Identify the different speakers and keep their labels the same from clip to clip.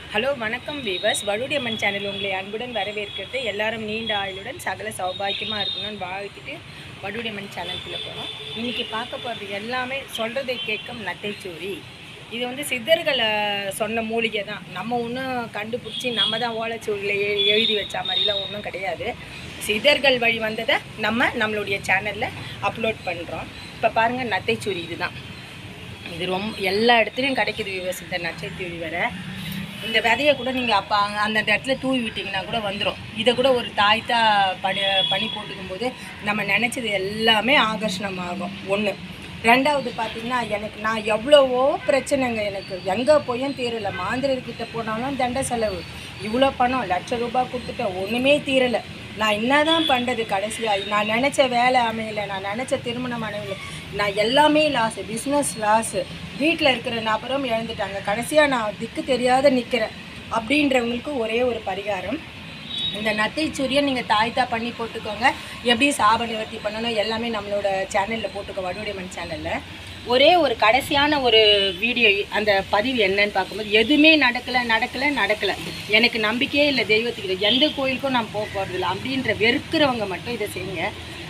Speaker 1: hello வணக்கம் viewers வழுடியம்மன் channel உங்களை அன்புடன் வரவேற்கிறது எல்லாரும் நீண்ட ஆயுளுடன் சகல சௌபாக்கியமாக இருக்கணும்னு வாழ்த்திட்டு வடுடியம்மன் சேனலுக்குள்ளே போகிறோம் இன்றைக்கி பார்க்க போகிறது எல்லாமே சொல்கிறதை கேட்கும் நத்தைச்சூரி இது வந்து சித்தர்களை சொன்ன மூலிகை தான் நம்ம ஒன்றும் கண்டுபிடிச்சி நம்ம தான் ஓலைச்சூரில் எ எழுதி வச்ச மாதிரிலாம் ஒன்றும் கிடையாது சித்தர்கள் வழி வந்ததை நம்ம நம்மளுடைய சேனலில் அப்லோட் பண்ணுறோம் இப்போ பாருங்கள் நத்தைச்சூரி இதுதான் இது ரொம்ப எல்லா இடத்துலையும் கிடைக்குது விவசாய இந்த நட்சத்திரி வேற இந்த விதையை கூட நீங்கள் அப்போ அங்கே அந்தந்த இடத்துல தூவி விட்டிங்கன்னா கூட வந்துடும் இதை கூட ஒரு தாய்த்தா பனி பனி போட்டுக்கும் போது நம்ம நினச்சது எல்லாமே ஆகர்ஷணமாகும் ஒன்று ரெண்டாவது பார்த்தீங்கன்னா எனக்கு நான் எவ்வளவோ பிரச்சனைங்க எனக்கு எங்கே போயும் தீரலை மாந்திரர்கிட்ட போனாலும் தண்ட செலவு இவ்வளோ பணம் லட்ச ரூபாய் கொடுத்துட்டேன் ஒன்றுமே தீரலை நான் என்னதான் பண்ணுறது கடைசியாக நான் நினச்ச வேலை அமையல நான் நினச்ச திருமணம் அமையல நான் எல்லாமே லாஸு பிஸ்னஸ் லாஸு வீட்டில் இருக்கிற நபரும் இழந்துட்டாங்க கடைசியாக நான் திக்கு தெரியாத நிற்கிறேன் அப்படின்றவங்களுக்கு ஒரே ஒரு பரிகாரம் இந்த நத்தை சூரியன் நீங்கள் தாய்த்தா பண்ணி போட்டுக்கோங்க எப்படி சாப நிவர்த்தி பண்ணணும் எல்லாமே நம்மளோட சேனலில் போட்டுக்கோ வடுவடிமன் சேனலில் ஒரே ஒரு கடைசியான ஒரு வீடியோ அந்த பதிவு என்னன்னு பார்க்கும்போது எதுவுமே நடக்கலை நடக்கலை நடக்கலை எனக்கு நம்பிக்கையே இல்லை தெய்வத்துக்கு எந்த கோயிலுக்கும் நான் போக போகிறதில்ல அப்படின்ற வெறுக்கிறவங்க மட்டும் இதை செய்யுங்க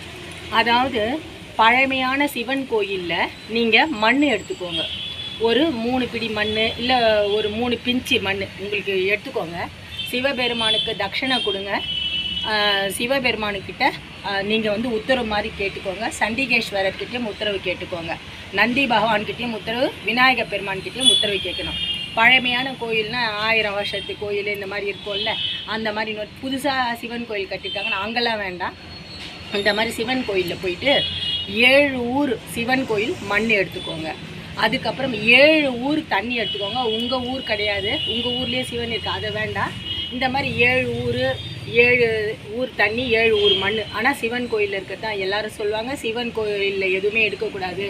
Speaker 1: அதாவது பழமையான சிவன் கோயிலில் நீங்கள் மண் எடுத்துக்கோங்க ஒரு மூணு பிடி மண் இல்லை ஒரு மூணு பிஞ்சு மண் உங்களுக்கு எடுத்துக்கோங்க சிவபெருமானுக்கு தட்சணை கொடுங்க ஆஹ் சிவபெருமானுக்கிட்ட நீங்கள் வந்து உத்தரவு மாதிரி கேட்டுக்கோங்க சண்டிகேஸ்வரர்கிட்டையும் உத்தரவு கேட்டுக்கோங்க நந்தி பகவான்கிட்டையும் உத்தரவு விநாயக பெருமான்கிட்டையும் உத்தரவு கேட்கணும் பழமையான கோயில்னா ஆயிரம் வருஷத்து கோயில் இந்த மாதிரி இருக்கும்ல அந்த மாதிரி புதுசாக சிவன் கோயில் கட்டியிருக்காங்கன்னா அங்கெல்லாம் வேண்டாம் இந்த மாதிரி சிவன் கோயிலில் போயிட்டு ஏழு ஊர் சிவன் கோயில் மண் எடுத்துக்கோங்க அதுக்கப்புறம் ஏழு ஊர் தண்ணி எடுத்துக்கோங்க உங்கள் ஊர் கிடையாது உங்கள் ஊர்லேயே சிவன் இருக்குது அதை வேண்டாம் இந்த மாதிரி ஏழு ஊர் ஏழு ஊர் தண்ணி ஏழு ஊர் மண் ஆனால் சிவன் கோயிலில் இருக்கிறது தான் எல்லாரும் சொல்லுவாங்க சிவன் கோயிலில் எதுவுமே எடுக்கக்கூடாது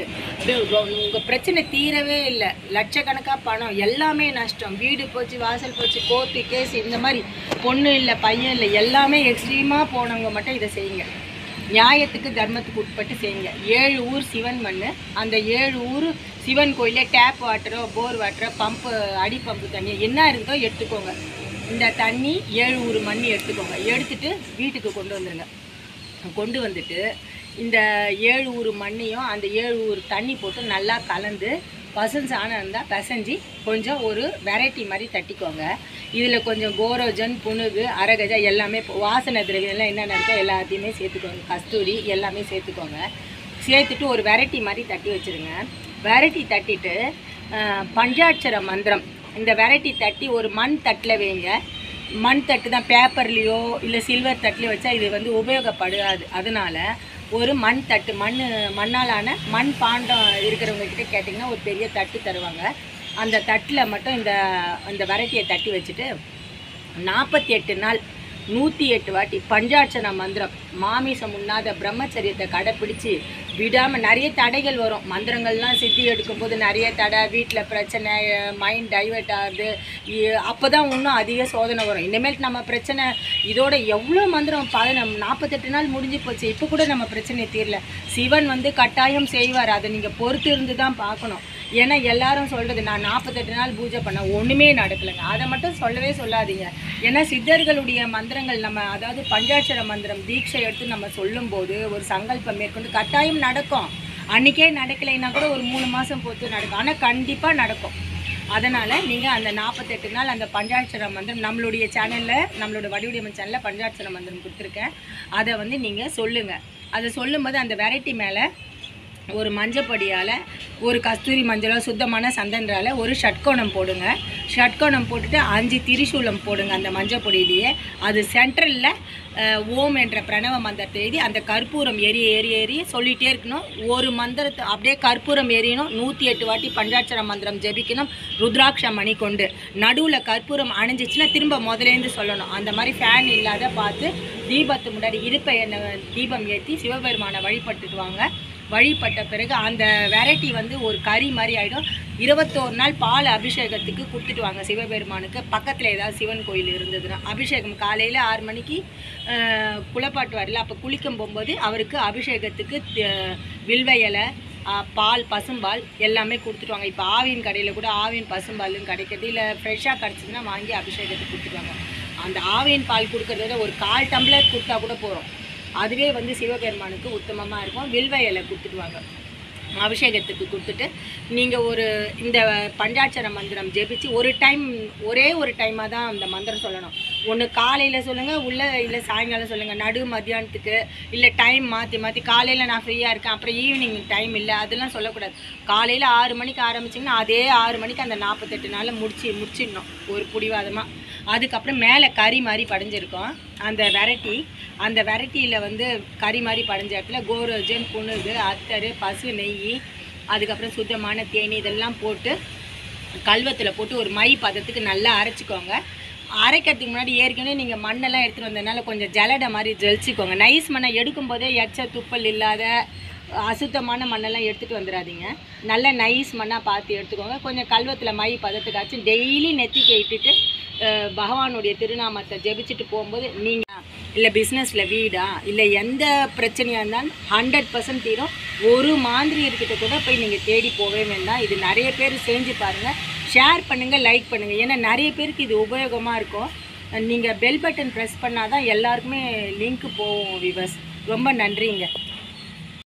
Speaker 1: உங்கள் பிரச்சனை தீரவே இல்லை லட்சக்கணக்காக பணம் எல்லாமே நஷ்டம் வீடு போச்சு வாசல் போச்சு கோர்ட்டு கேஸ் இந்த மாதிரி பொண்ணு இல்லை பையன் இல்லை எல்லாமே எக்ஸ்ட்ரீமாக போனவங்க மட்டும் இதை செய்யுங்க நியாயத்துக்கு தர்மத்துக்கு உட்பட்டு செய்யுங்க ஏழு ஊர் சிவன் மண் அந்த ஏழு ஊர் சிவன் கோயிலே டேப் வாட்டரோ போர் வாட்டரோ பம்பு அடி பம்பு தண்ணி என்ன இருக்குதோ எடுத்துக்கோங்க இந்த தண்ணி ஏழு ஊர் மண் எடுத்துக்கோங்க எடுத்துட்டு வீட்டுக்கு கொண்டு வந்துடுங்க கொண்டு வந்துட்டு இந்த ஏழு ஊர் மண்ணையும் அந்த ஏழு ஊர் தண்ணி போட்டு நல்லா கலந்து பசுஞ்சாணம் இருந்தால் பிசைஞ்சு கொஞ்சம் ஒரு வெரைட்டி மாதிரி தட்டிக்கோங்க இதில் கொஞ்சம் கோரோஜன் புணுகு அரகஜா எல்லாமே போ- வாசனை திரவியம்லாம் என்னென்ன இருக்கோ எல்லாத்தையுமே சேர்த்துக்கோங்க கஸ்தூரி எல்லாமே சேர்த்துக்கோங்க சேர்த்துட்டு ஒரு வெரைட்டி மாதிரி தட்டி வச்சுருங்க வெரைட்டி தட்டிட்டு ஆஹ், பஞ்சாட்சர மந்திரம் இந்த வெரைட்டி தட்டி ஒரு மண் தட்டில் வைங்க மண் தட்டு தான் பேப்பர்லேயோ இல்லை சில்வர் தட்டுலையோ வச்சா இது வந்து உபயோகப்படாது அதனால ஒரு மண் தட்டு மண் மண்ணாலான மண் பாண்டம் இருக்கிறவங்க கிட்ட கேட்டிங்கன்னா ஒரு பெரிய தட்டு தருவாங்க அந்த தட்டில் மட்டும் இந்த அந்த வெரைட்டியை தட்டி வச்சுட்டு நாற்பத்தி எட்டு நாள் நூற்றி எட்டு வாட்டி பஞ்சாட்சர மந்திரம் மாமிசம் உண்ணாத பிரம்மச்சரியத்தை கடைப்பிடிச்சு விடாமல் நிறைய தடைகள் வரும் மந்திரங்கள்லாம் சித்தி எடுக்கும்போது நிறைய தடை வீட்டில் பிரச்சனை மைண்ட் டைவர்ட் ஆகுது அப்போ தான் இன்னும் அதிக சோதனை வரும் இனிமேல் நம்ம பிரச்சனை இதோட எவ்வளோ மந்திரம் பல நாற்பத்தெட்டு நாள் முடிஞ்சு போச்சு இப்போ கூட நம்ம பிரச்சனை தீரல சிவன் வந்து கட்டாயம் செய்வார் அதை நீங்கள் பொறுத்து இருந்து தான் பார்க்கணும் ஏன்னா எல்லாரும் சொல்கிறது நான் நாற்பத்தெட்டு நாள் பூஜை பண்ண ஒன்றுமே நடக்கலைங்க அதை மட்டும் சொல்லவே சொல்லாதீங்க ஏன்னா சித்தர்களுடைய மந்திரங்கள் நம்ம அதாவது பஞ்சாட்சர மந்திரம் தீட்சை எடுத்து நம்ம சொல்லும்போது ஒரு சங்கல்பம் மேற்கொண்டு கட்டாயம் நடக்கும் அன்றைக்கே நடக்கலைன்னா கூட ஒரு மூணு மாதம் பொறுத்து நடக்கும் ஆனால் கண்டிப்பாக நடக்கும் அதனால் நீங்கள் அந்த நாற்பத்தெட்டு நாள் அந்த பஞ்சாட்சர மந்திரம் நம்மளுடைய சேனலில் நம்மளோட வடிவடிவம் சேனலில் பஞ்சாட்சர மந்திரம் கொடுத்துருக்கேன் அதை வந்து நீங்கள் சொல்லுங்கள் அதை சொல்லும்போது அந்த வெரைட்டி மேலே ஒரு மஞ்சப்பொடியால் ஒரு கஸ்தூரி மஞ்சளோ சுத்தமான சந்தன்றால் ஒரு ஷட்கோணம் போடுங்க ஷட்கோணம் போட்டுட்டு அஞ்சு திரிசூலம் போடுங்க அந்த மஞ்சள் பொடியிலேயே அது சென்ட்ரலில் ஓம் என்ற பிரணவ மந்திரத்தை எழுதி அந்த கற்பூரம் எரி எரி எரி சொல்லிகிட்டே இருக்கணும் ஒரு மந்திரத்தை அப்படியே கற்பூரம் எரியணும் நூற்றி எட்டு வாட்டி பஞ்சாட்சர மந்திரம் ஜெபிக்கணும் ருத்ராட்ச மணி கொண்டு நடுவில் கற்பூரம் அணைஞ்சிச்சுன்னா திரும்ப முதலேருந்து சொல்லணும் அந்த மாதிரி ஃபேன் இல்லாத பார்த்து தீபத்து முன்னாடி இருப்பை எண்ணெய் தீபம் ஏற்றி சிவபெருமானை வழிபட்டுட்டு வாங்க வழிபட்ட பிறகு அந்த வெரைட்டி வந்து ஒரு கறி மாதிரி ஆகிடும் இருபத்தோரு நாள் பால் அபிஷேகத்துக்கு கொடுத்துட்டு வாங்க சிவபெருமானுக்கு பக்கத்தில் ஏதாவது சிவன் கோயில் இருந்ததுன்னா அபிஷேகம் காலையில் ஆறு மணிக்கு ஆஹ், குளப்பாட்டு வரல அப்போ குளிக்கும் போகும்போது அவருக்கு அபிஷேகத்துக்கு த- வில்வ இலை ஆ, பால் பசும்பால் எல்லாமே கொடுத்துருவாங்க இப்போ ஆவின் கடையில் கூட ஆவின் பசும்பாலும் கிடைக்கிறது இல்லை ஃப்ரெஷ்ஷாக கிடச்சிதுன்னா வாங்கி அபிஷேகத்துக்கு கொடுத்துருவாங்க அந்த ஆவின் பால் கொடுக்கறத விட ஒரு கால் டம்ளர் கொடுத்தா கூட போகிறோம் அதுவே வந்து சிவபெருமானுக்கு உத்தமமாக இருக்கும் வில்வ இலை கொடுத்துடுவாங்க அபிஷேகத்துக்கு கொடுத்துட்டு நீங்கள் ஒரு இந்த பஞ்சாட்சர மந்திரம் ஜெபிச்சு ஒரு டைம் ஒரே ஒரு டைமாக தான் அந்த மந்திரம் சொல்லணும் ஒன்று காலையில் சொல்லுங்கள் உள்ள இல்லை சாயங்காலம் சொல்லுங்கள் நடு மத்தியானத்துக்கு இல்லை டைம் மாற்றி மாற்றி காலையில் நான் ஃப்ரீயாக இருக்கேன் அப்புறம் ஈவினிங் டைம் இல்லை அதெல்லாம் சொல்லக்கூடாது காலையில் ஆறு மணிக்கு ஆரம்பிச்சிங்கன்னா அதே ஆறு மணிக்கு அந்த நாற்பத்தெட்டு நாளில் முடிச்சு முடிச்சிடணும் ஒரு புடிவாதமாக அதுக்கப்புறம் மேலே கறி மாதிரி படிஞ்சிருக்கும் அந்த வெரைட்டி அந்த வெரைட்டியில் வந்து கறி மாதிரி படிஞ்ச இடத்துல கோரோஜன் புணுகு அத்தரு பசு நெய் அதுக்கப்புறம் சுத்தமான தேனி இதெல்லாம் போட்டு கல்வத்தில் போட்டு ஒரு மை பதத்துக்கு நல்லா அரைச்சிக்கோங்க அரைக்கிறதுக்கு முன்னாடி ஏற்கனவே நீங்கள் மண்ணெல்லாம் எடுத்துகிட்டு வந்ததுனால கொஞ்சம் ஜலடை மாதிரி ஜலிச்சுக்கோங்க நைஸ் மண்ணை எடுக்கும்போதே எச்ச துப்பல் இல்லாத அசுத்தமான மண்ணெல்லாம் எடுத்துகிட்டு வந்துடாதீங்க நல்ல நைஸ் மண்ணாக பார்த்து எடுத்துக்கோங்க கொஞ்சம் கல்வத்தில் மை பதத்துக்காச்சும் டெய்லி நெத்திக்கு இட்டுட்டு அஹ், பகவானுடைய திருநாமத்தை ஜெபிச்சுட்டு போகும்போது நீங்கள் இல்லை பிஸ்னஸில் வீடா இல்லை எந்த பிரச்சனையாக இருந்தாலும் ஹண்ட்ரட் பர்சன்ட் தீரும் ஒரு மாந்திரியர்கிட்ட கூட போய் நீங்கள் தேடி போகவே வேண்டாம் இது நிறைய பேர் செஞ்சு பாருங்கள் ஷேர் பண்ணுங்கள் லைக் பண்ணுங்கள் ஏன்னா நிறைய பேருக்கு இது உபயோகமாக இருக்கும் நீங்கள் பெல் பட்டன் ப்ரெஸ் பண்ணால் தான் எல்லாருக்குமே லிங்க் போகும் விவர்ஸ் ரொம்ப நன்றிங்க